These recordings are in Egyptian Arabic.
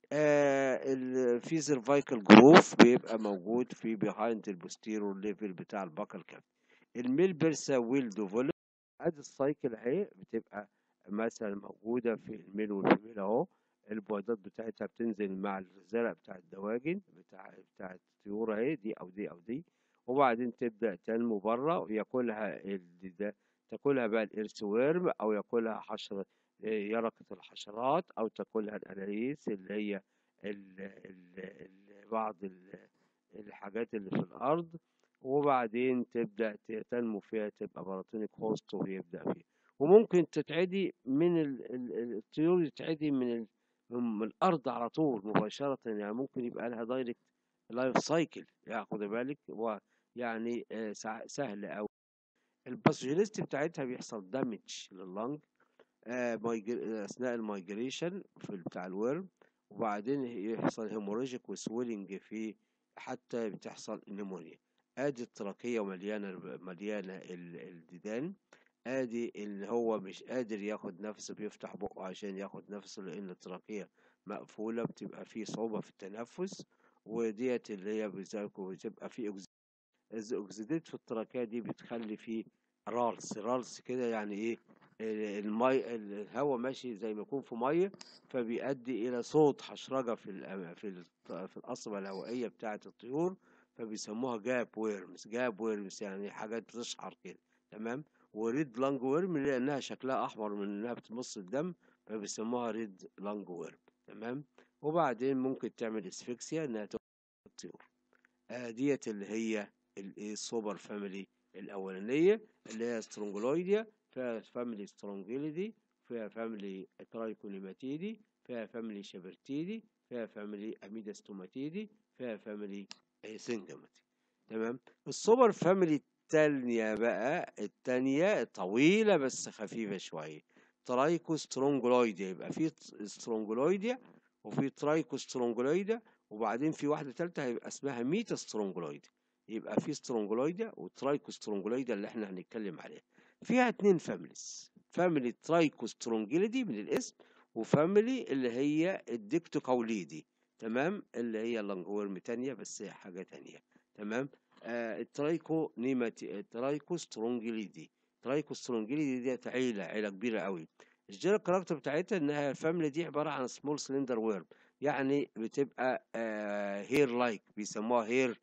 آه ال- في سيرفايكال جروف بيبقى موجود في بيهايند البوستيرور ليفل بتاع البكر كاب الميل بيرسا ويل ديفلوب ادي السايكل اهي بتبقى مثلا موجوده في الميل والفيميل اهو البويضات بتاعتها بتنزل مع الزرع بتاع الدواجن بتاع بتاع الطيور اهي دي او دي او دي وبعدين تبدا تنمو بره وياكلها ال- ده تاكلها بقى الإرث ويرم او ياكلها حشره يرقة الحشرات او تاكلها الانانيس اللي هي ال ال ال بعض ال- الحاجات اللي في الارض وبعدين تبدأ ت- تنمو فيها تبقى باراتينيك هوست ويبدأ فيها وممكن تتعدي من ال- ال- ال- الطيور تتعدي من ال- من الأرض على طول مباشرة يعني ممكن يبقى لها دايركت لايف سايكل يعني خد بالك هو يعني آه، سع- سهل أوي الباثوجينيستي بتاعتها بيحصل دامج لللنج آه، مايجر- أثناء المايجريشن في بتاع الورم وبعدين يحصل هيموراجيك وسويلنج في حتى بتحصل نيمونيا ادي التراكية مليانة مليانة ال- الديدان ادي اللي هو مش قادر ياخد نفسه بيفتح بقه عشان ياخد نفسه لان التراكية مقفولة بتبقى فيه صعوبة في التنفس وديت اللي هي بتبقى بتبقى فيه الأكسديت في التراكية دي بتخلي فيه رالس رالس كده يعني ايه ال- المي الهواء ماشي زي ما يكون في ميه فبيؤدي الى صوت حشرجه في الأم- في ال- في القصبه الهوائيه بتاعه الطيور فبيسموها جاب ويرمز جاب ويرمز يعني حاجات بتشعر كده تمام وريد لانج ويرم لانها شكلها احمر من انها بتمص الدم فبيسموها ريد لانج ويرم تمام وبعدين ممكن تعمل اسفكسيا انها تقتل الطيور آه ديت اللي هي الايه السوبر فاميلي الاولانيه اللي هي سترونجلويديا فيها فاميلي سترونجيليدي فيها فاميلي ترايكونيماتيدي فيها فاميلي شابرتيدي فيها فاميلي اميداستوماتيدي فيها فاميلي سنجماتي تمام السوبر فاميلي التانية بقى التانية طويلة بس خفيفة شوية ترايكو سترونجلويديا يبقى في سترونجلويديا وفي ترايكو سترونجلويديا وبعدين في واحدة تالتة هيبقى اسمها ميتا سترونجلويديا يبقى في سترونجلويديا وترايكو سترونجلويديا اللي احنا هنتكلم عليها فيها اتنين فاميليز فاميلي ترايكو سترونجليدي من الاسم وفاميلي اللي هي الديكتوكاوليدي تمام اللي هي اللانجورم تانية بس هي حاجة تانية تمام آه الترايكو نيماتي الترايكو سترونجليدي ترايكو سترونجليدي ديت عيلة عيلة كبيرة قوي الجينال كاركتر بتاعتها انها الفاميلي دي عبارة عن سمول سلندر ويرم يعني بتبقى هير لايك بيسموها هير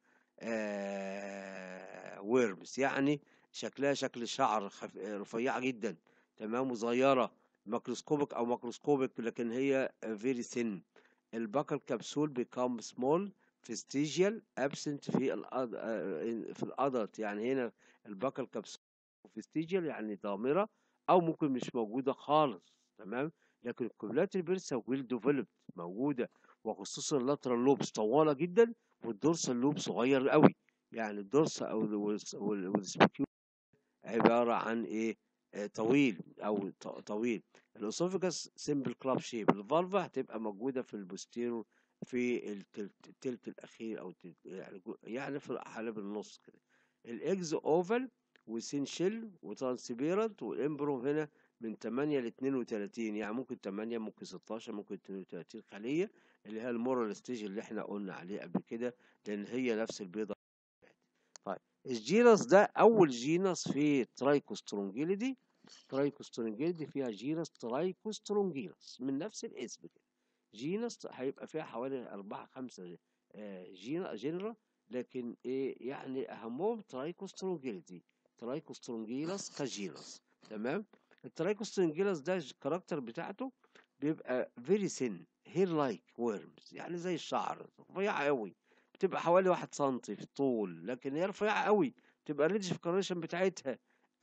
ويرمز يعني شكلها شكل شعر خف... رفيعة جدا تمام وصغيرة ماكروسكوبيك او ماكروسكوبيك لكن هي فيري ثين الباكل كبسول بيكام سمول فيستيجيال ابسنت في الأد... آه، في الادلت يعني هنا الباكل كبسول فيستيجيال يعني ضامرة او ممكن مش موجودة خالص تمام لكن الكوبلات البرسا ويل ديفلوبد موجودة وخصوصا اللاترال لوبس طوالة جدا والدورسال لوب صغير قوي يعني الدورس او والسبيكيو عبارة عن ايه آه، طويل او ط- طويل الاسوفيجاس سيمبل كلاب شيب الفالفا هتبقى موجودة في البوستيرو في التلت, التلت الاخير او التلت يعني جو- يعني في حالة النص كده الاكز اوفال وسينشيل وترانسبيرنت والامبرو هنا من 8 ل 32 يعني ممكن 8 ممكن 16 ممكن 32 خلية اللي هي المورال ستيج اللي احنا قلنا عليه قبل كده لان هي نفس البيضة طيب الجينس ده اول جينس في ترايكوسترونجيليدي ترايكوسترونجيليدي فيها جينس ترايكوسترونجيلس من نفس الاسم كده جينس هيبقى فيها حوالي أربعة خمسة آه، جين جينرا لكن ايه يعني اهمهم ترايكوسترونجيليدي ترايكوسترونجيلس كجينس تمام الترايكوسترونجيلس ده الكاركتر بتاعته بيبقى فيري سن هير لايك ويرمز يعني زي الشعر رفيعة قوي بتبقى حوالي واحد سنتي في الطول لكن هي رفيعة قوي تبقى الريدج كارنيشن بتاعتها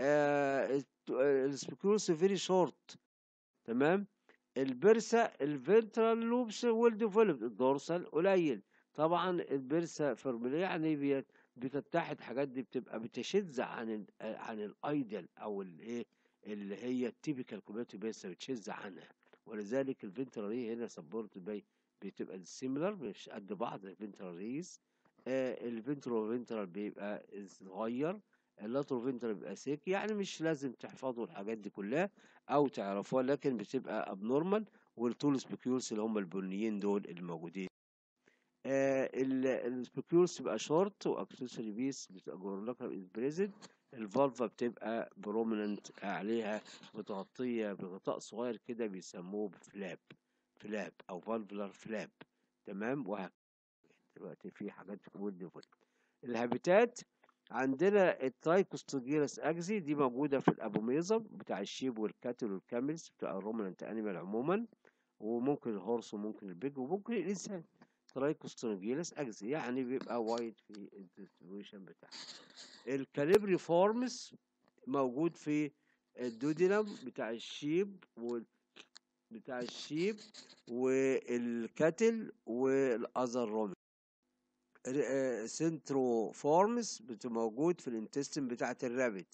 آه السبيكيولس فيري شورت تمام البرسا الفنترال لوبس ويل ديفلوبد الدورسال قليل طبعا البرسا فورمولا يعني بي- بتتحد حاجات دي بتبقى بتشذ عن ال عن الايدل او الايه اللي هي التيبيكال كوميونتي بيرسا بتشذ عنها ولذلك الفنترالي هنا سبورت باي بتبقى سيميلر مش قد بعض الفنتراليز آه الفنترو فنترال بيبقى صغير اللاترال فينترال بيبقى سيك يعني مش لازم تحفظوا الحاجات دي كلها او تعرفوها لكن بتبقى ابنورمال والتول سبيكيولز اللي هم البنيين دول الموجودين آه السبيكيولز بتبقى شورت واكسسوري بيس بتبقى از بريزنت الفالفا بتبقى بروميننت عليها متغطيه بغطاء صغير كده بيسموه بفلاب فلاب او فالفولار فلاب تمام وهكذا دلوقتي في حاجات تكون ديفولت الهابيتات عندنا الترايكوستوجيرس اجزي دي موجوده في الابوميزم بتاع الشيب والكاتل والكاملز بتاع الرومننت انيمال عموما وممكن الهورس وممكن البيج وممكن الانسان ترايكوستوجيرس اجزي يعني بيبقى وايد في الديستريبيوشن بتاعه الكاليبري فورمز موجود في الدودينم بتاع الشيب وال بتاع الشيب والكاتل والاذر رومن سنترو فورمز موجود في الانتستين بتاعة الرابت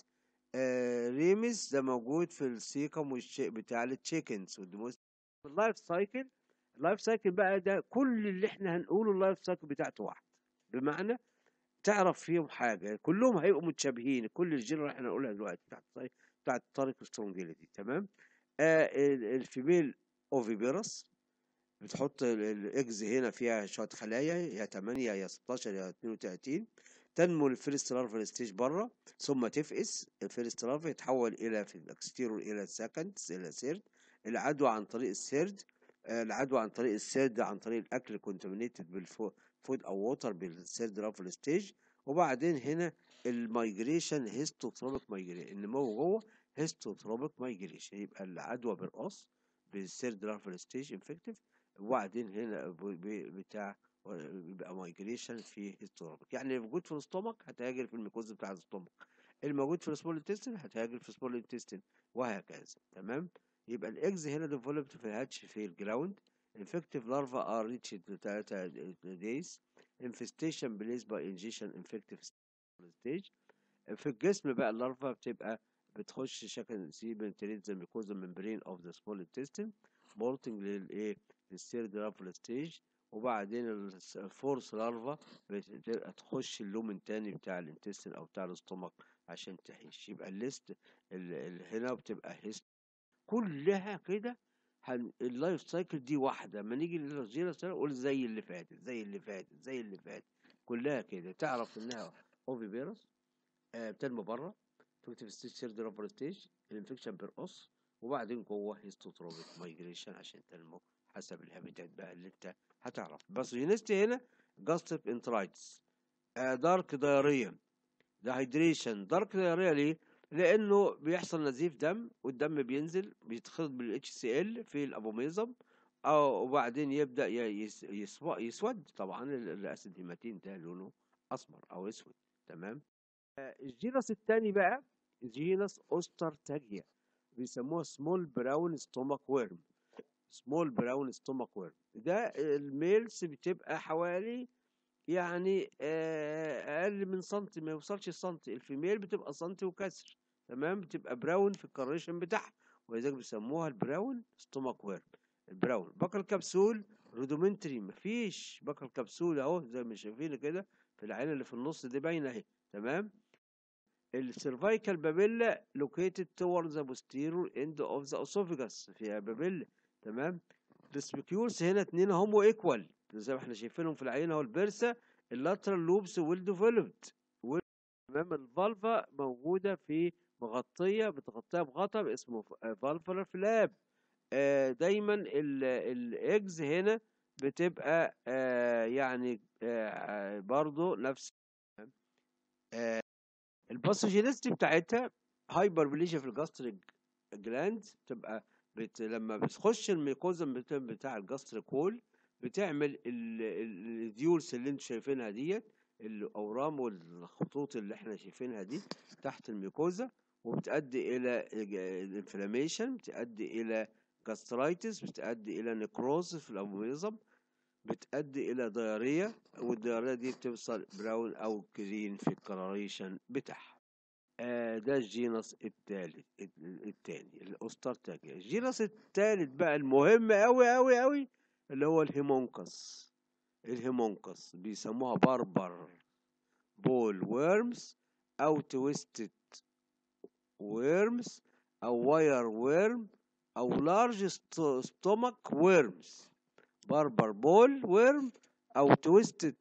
ريمس ده موجود في السيكم والش... بتاع التشيكنز اللايف سايكل اللايف سايكل بقى ده كل اللي احنا هنقوله اللايف سايكل بتاعته واحد بمعنى تعرف فيهم حاجة كلهم هيبقوا متشابهين كل الجينر اللي احنا هنقولها دلوقتي بتاعت بتاعت طارق سترونجيلتي تمام آه الفيميل اوفيبيرس بتحط الاكز هنا فيها شويه خلايا يا 8 يا 16 يا 32 تنمو الفيرست لارفال ستيج بره ثم تفقس الفيرست لارفا يتحول الى في الاكستيرور الى سكند الى سيرد العدوى عن طريق السيرد العدوى عن طريق السيرد عن طريق الاكل كونتامينيتد بالفود او ووتر بالسيرد لارفال ستيج وبعدين هنا المايجريشن هيستوتروبيك مايجريشن النمو جوه هيستوتروبيك مايجريشن يبقى العدوى بالقص بالسيرد لارفال ستيج انفكتيف وبعدين هنا بتاع بيبقى مايجريشن في هيستوروبيك يعني اللي موجود في الاستومك هتهاجر في الميكوز بتاع الاستومك الموجود في السمول انتستين هتهاجر في السمول انتستين وهكذا تمام يبقى الاكز هنا ديفلوبد في الهاتش في الجراوند infective larva are reached 3 days infestation placed by injection infective stage في الجسم بقى اللارفا بتبقى بتخش شكل سي بنتريت ذا ميكوزا ممبرين اوف ذا سمول انتستين بولتنج للايه للثيرد لارفا ستيج وبعدين الفورس لارفا بتبقى تخش اللومن تاني بتاع الانتستين او بتاع الاستومك عشان تعيش يبقى الليست هنا بتبقى هيست كلها كده اللايف سايكل دي واحده لما نيجي للجيرس نقول زي اللي فاتت زي اللي فاتت زي اللي فاتت كلها كده تعرف انها اوفي فيروس آه بتنمو بره تكتب ستيج سيرد لارفا ستيج الانفكشن بيرقص وبعدين جوه هيستوتروبيك مايجريشن عشان تنمو حسب الهابيتات بقى اللي انت هتعرف بس يونستي هنا جاستريك انترايتس آه دارك دايريا دهيدريشن دارك دايريا ليه؟ لانه بيحصل نزيف دم والدم بينزل بيتخلط بالاتش سي ال في الابوميزم او وبعدين يبدا يسود, يسود طبعا الاسيد هيماتين ده لونه اسمر او اسود تمام آه الجينس الثاني بقى جينس اوسترتاجيا بيسموها سمول براون ستومك ويرم سمول براون ستومك ويرم ده الميلز بتبقى حوالي يعني اقل من سنتي ما يوصلش سنتي الفيميل بتبقى سنتي وكسر تمام بتبقى براون في الكريشن بتاعها ولذلك بيسموها البراون ستومك ويرم البراون بقى الكبسول رودومنتري مفيش بقى الكبسول اهو زي ما شايفين كده في العين اللي في النص دي باينه اهي تمام السيرفايكال بابيلا لوكيتد تورد ذا بوستيرور اند اوف ذا اسوفيجاس فيها بابيلا تمام السبيكيولز هنا اتنين هومو ايكوال زي ما احنا شايفينهم في العين اهو البرسا اللاترال لوبس ويل ديفلوبد تمام الفالفا موجوده في مغطيه بتغطيها بغطاء اسمه فالفولار فلاب آه دايما الاجز هنا بتبقى آه يعني آه برضو نفس آه الباثوجينيستي بتاعتها هايبربليجيا في الجاستريك جلاند بتبقى بت... لما بتخش الميكوزم بتاع الجاستريك وول بتعمل الديولز اللي انتوا شايفينها ديت الاورام والخطوط اللي احنا شايفينها دي تحت الميكوزا وبتؤدي الى الانفلاميشن بتؤدي الى جاسترايتس بتؤدي الى نكروز في الابوميزم بتؤدي الى ديارية والديارية دي بتوصل براون او جرين في الكراريشن بتاعها آه ده الجينس التالت التاني الاوسترتاجيا الجينس التالت بقى المهم اوي اوي اوي اللي هو الهيمونكس الهيمونكس بيسموها بربر بول ويرمز او تويستد ويرمز او واير ويرم او لارج ستومك ويرمز باربر بول ويرم او تويستد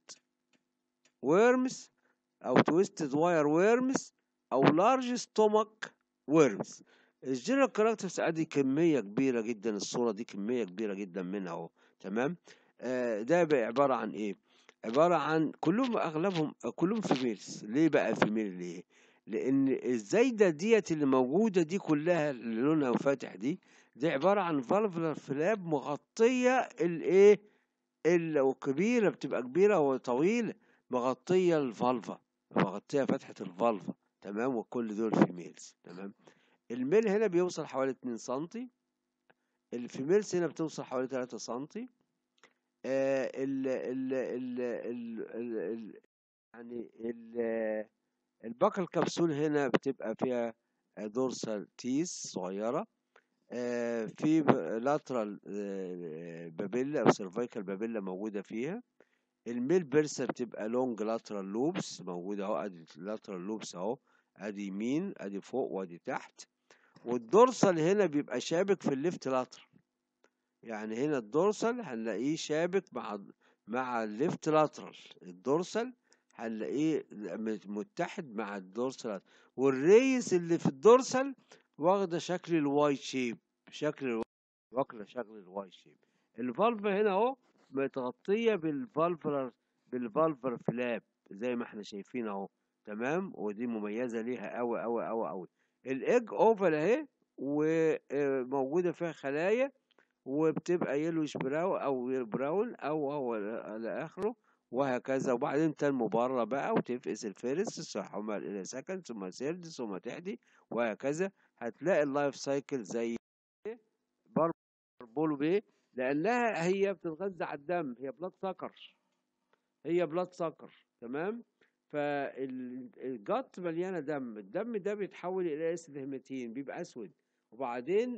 ويرمز او تويستد واير ويرمز او لارج ستومك ويرمز الجنرال كاركترز ادي كميه كبيره جدا الصوره دي كميه كبيره جدا منها اهو تمام آه ده بقى عباره عن ايه عباره عن كلهم اغلبهم كلهم فيميلز ليه بقى فيميل ليه لان الزايده ديت اللي موجوده دي كلها اللي لونها فاتح دي دي عباره عن فالفولار فلاب مغطيه الايه الكبيره بتبقى كبيره وطويله مغطيه الفالفا مغطيه فتحه الفالفا تمام وكل دول فيميلز تمام الميل هنا بيوصل حوالي 2 سنتي الفيميلز هنا بتوصل حوالي 3 سنتي آه ال ال ال ال ال ال يعني ال الباكل كبسول هنا بتبقى فيها دورسال تيس صغيرة آه في لاترال بابيلا او سيرفايكال بابيلا موجودة فيها الميل بيرسا بتبقى لونج لاترال لوبس موجودة اهو ادي لاترال لوبس اهو ادي يمين ادي فوق وادي تحت والدورسال هنا بيبقى شابك في الليفت لاترال يعني هنا الدورسال هنلاقيه شابك مع مع الليفت لاترال الدورسال هنلاقيه متحد مع الدورسال والريس اللي في الدورسال واخده شكل الواي شيب شكل واخده شكل الواي شيب الفالف هنا اهو متغطيه بالفالفر بالفالفر فلاب زي ما احنا شايفين اهو تمام ودي مميزه ليها قوي قوي قوي قوي الايج اوفل اهي وموجوده فيها خلايا وبتبقى يلوش براو او براون او هو الى اخره وهكذا وبعدين تنمو بره بقى وتفقس الفيرس ثم الى سكند ثم سيرد ثم تحدي وهكذا هتلاقي اللايف سايكل زي بولو بيه لانها هي بتتغذى على الدم هي بلاد سكر هي بلاد سكر تمام فالجت مليانه دم الدم ده بيتحول الى اسيد هيماتين بيبقى اسود وبعدين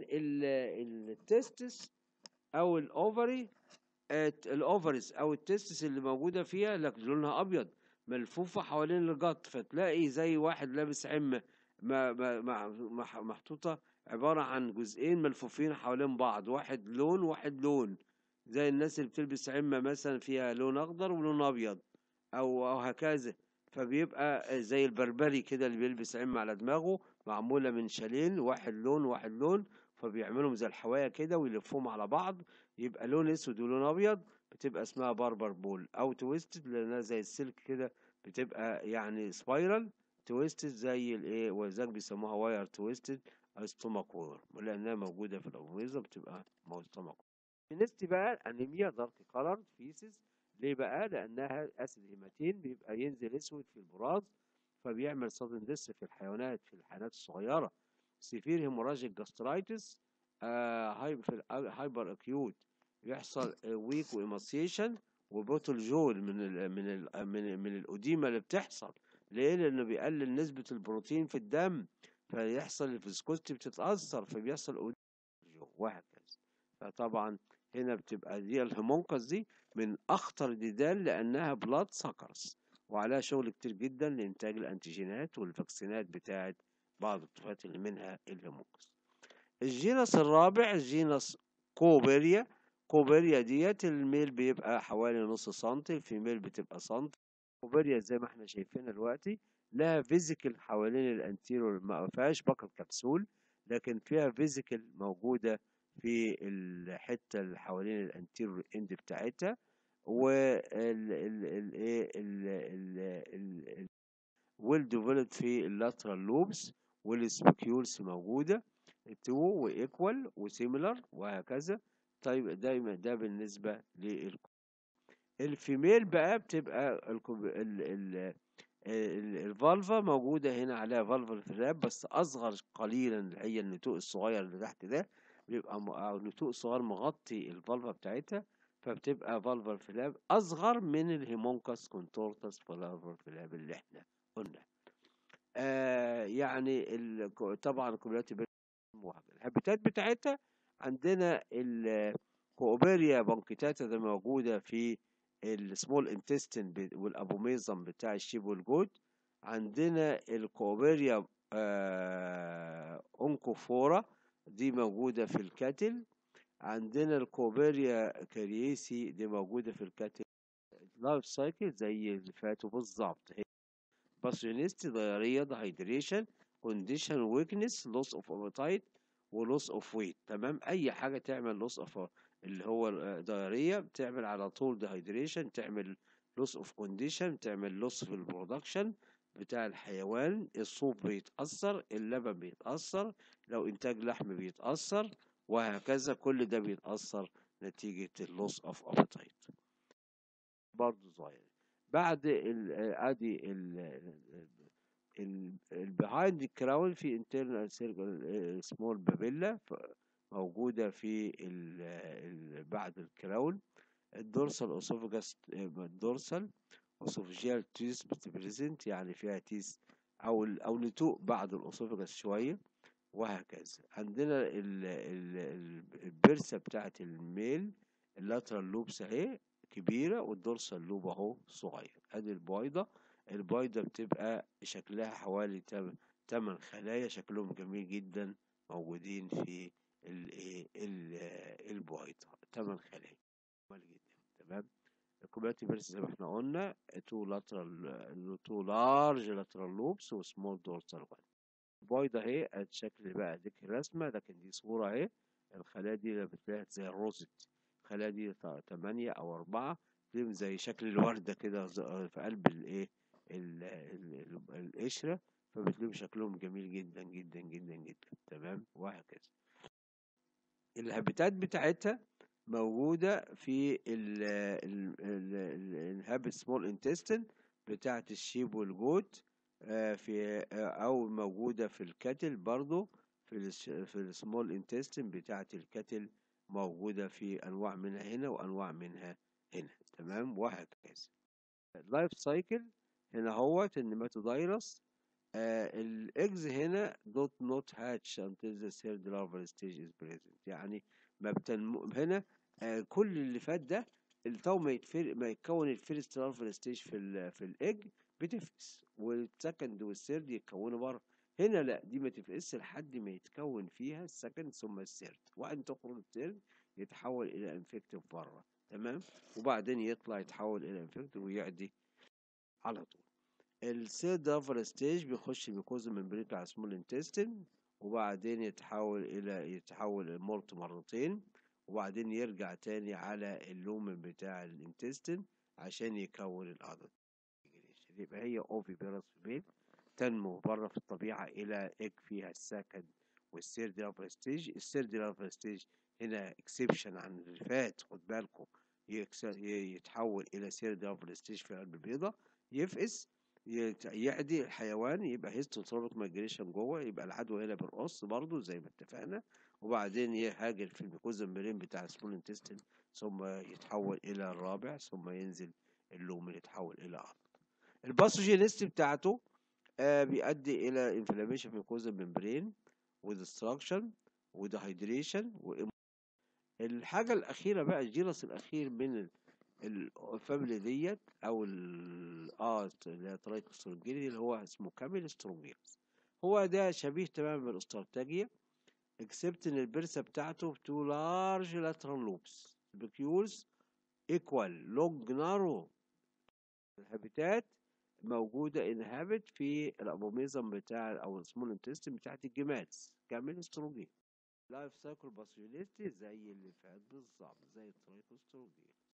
التستس او الاوفري الاوفرز او التستس اللي موجوده فيها لك لونها ابيض ملفوفه حوالين الجت فتلاقي زي واحد لابس عمه ما ما محطوطه عباره عن جزئين ملفوفين حوالين بعض واحد لون واحد لون زي الناس اللي بتلبس عمه مثلا فيها لون اخضر ولون ابيض او او هكذا فبيبقى زي البربري كده اللي بيلبس عمه على دماغه معموله من شالين واحد لون واحد لون فبيعملهم زي الحوايا كده ويلفوهم على بعض يبقى لون اسود ولون ابيض بتبقى اسمها باربر بول او تويستد لانها زي السلك كده بتبقى يعني سبايرال تويستد زي الايه ولذلك بيسموها واير تويستد او ستومك وور لانها موجوده في الاوميزا بتبقى ستومك بالنسبه بقى انيميا دارك كولر فيسز ليه بقى لانها اسيد هيماتين بيبقى ينزل اسود في البراز فبيعمل صدن دس في الحيوانات في الحيوانات الصغيره سيفير هيموراجيك جاسترايتس آه هاي في هايبر اكيوت يحصل ويك وإيماسيشن وبوتل جول من ال من ال من, من الأديمة اللي بتحصل ليه؟ لأنه بيقلل نسبة البروتين في الدم فيحصل الفيسكوستي بتتأثر فبيحصل أديمة وهكذا فطبعا هنا بتبقى دي الهيمونكس دي من أخطر الديدان لأنها بلاد سكرز وعليها شغل كتير جدا لإنتاج الأنتيجينات والفاكسينات بتاعت بعض الطفيات اللي منها الهيمونكس الجينس الرابع الجينس كوبيريا كوبيريا ديت الميل بيبقى حوالي نص سنتي الفيميل بتبقى سنتي كوبيريا زي ما احنا شايفينها دلوقتي لها فيزيكال حوالين الانتيرور ما فيهاش بقى كبسول لكن فيها فيزيكال موجودة في الحتة اللي حوالين الانتيرور اند بتاعتها وال ال ايه ال ويل ديفلوب في اللاترال لوبس والسبيكيولز موجودة تو وايكوال وسيميلر وهكذا طيب دايما ده بالنسبة لل الفيميل بقى بتبقى الكوب... ال... ال... الفالفا موجودة هنا عليها فالفا فلاب بس أصغر قليلا اللي هي النتوء الصغير اللي تحت ده بيبقى م... أو النتوء الصغير مغطي الفالفا بتاعتها فبتبقى فالفا فلاب أصغر من الهيمونكاس كونتورتاس فالفا فلاب اللي احنا قلنا آه يعني ال... طبعا الكوبيلات الهابيتات بتاعتها عندنا الكوبيريا بانكيتاتا ده موجودة في السمول انتستين والابوميزم بتاع الشيب والجود عندنا الكوبيريا آه اونكوفورا دي موجودة في الكتل عندنا الكوبيريا كاريسي دي موجودة في الكتل لايف سايكل زي اللي فاتوا بالظبط باثوجينيستي ضيارية دهيدريشن كونديشن ويكنس لوس اوف ابيتايت ولوس اوف ويت تمام اي حاجة تعمل لوس اوف اللي هو الضيارية بتعمل على طول دهيدريشن تعمل لوس اوف كونديشن تعمل لوس في البرودكشن بتاع الحيوان الصوف بيتأثر اللبن بيتأثر لو إنتاج لحم بيتأثر وهكذا كل ده بيتأثر نتيجة اللوس اوف ابيتايت برضه صغير بعد ال ادي ال البيهايند الكراون في انترنال سيركل سمول بابيلا موجودة في ال ال بعد الكراون الدورسال اوسوفجاس الدورسال اوسوفجيال تيس بتبريزنت يعني فيها تيس او او نتوء بعد الاوسوفجاس شويه وهكذا عندنا ال ال البرسه بتاعت الميل اللاترال لوبس اهي كبيره والدورسال لوب اهو صغير ادي البويضه البويضه بتبقى شكلها حوالي 8 خلايا شكلهم جميل جدا موجودين في الايه البويضه 8 خلايا جميل جدا تمام الكوبيلاتي فيرس زي ما احنا قلنا تو لاترال تو لارج لاترال لوبس وسمول دورسال وان البويضة اهي الشكل بقى ديك الرسمة لكن دي صورة اهي الخلايا دي بتلاقيها زي الروزت الخلايا دي تمانية أو أربعة فيهم زي شكل الوردة كده في قلب الايه القشرة فبتلاقيهم شكلهم جميل جدا جدا جدا جدا تمام وهكذا الهابيتات بتاعتها موجودة في الهابت سمول انتستين بتاعة الشيب والجوت في أو موجودة في الكتل برضو في في السمول انتستين بتاعة الكتل موجودة في أنواع منها هنا وأنواع منها هنا تمام وهكذا اللايف سايكل هنا هوت النيماتودايرس الاجز هنا دوت نوت هاتش until the third larval stage is present يعني ما بتنمو هنا آه كل اللي فات ده التو ما يتفر ما يتكون الفيرست لارفال ستيج في ال في الايج بتفقس والسكند والثيرد يتكونوا بره هنا لا دي ما تفقس لحد ما يتكون فيها السكند ثم الثيرد وان تخرج الثيرد يتحول الى انفكتيف بره تمام وبعدين يطلع يتحول الى انفكتيف ويعدي على طول الثيرد لارفال ستيج بيخش الميكوزا ممبرين بتاع سمول انتستين وبعدين يتحول الى يتحول المولت مرتين وبعدين يرجع تاني على اللومن بتاع الانتستين عشان يكون العضل يبقى هي اوفي بيرس في تنمو بره في الطبيعة إلى إيج فيها السكند والثيرد لارفال ستيج الثيرد لارفال ستيج هنا اكسبشن عن اللي فات خد بالكم يتحول إلى ثيرد لارفال ستيج في قلب البيضة يفقس يعدي الحيوان يبقى هيستوتروبيك مايجريشن جوه يبقى العدوى هنا بالقص برضو زي ما اتفقنا وبعدين يهاجر في الميكوزا ميرين بتاع السمول انتستين ثم يتحول الى الرابع ثم ينزل اللومن يتحول الى عضل الباثوجينيست بتاعته آه بيؤدي الى انفلاميشن في الميكوزا ممبرين وديستراكشن ودهيدريشن الحاجه الاخيره بقى الجينس الاخير من الفاميلي ديت او ال اه اللي هي ترايكوستروجيني اللي هو اسمه كامل ستروجينس هو ده شبيه تماما بالاستراتيجية اكسبت ان البرسة بتاعته تو لارج لاترال لوبس البكيولز ايكوال لونج نارو الهابيتات موجودة انهابت في الابوميزم بتاع او السمول انتستين بتاعت الجماتس كامل استروجين لايف سايكل باسيوليتي زي اللي فات بالظبط زي الترايكوستروجين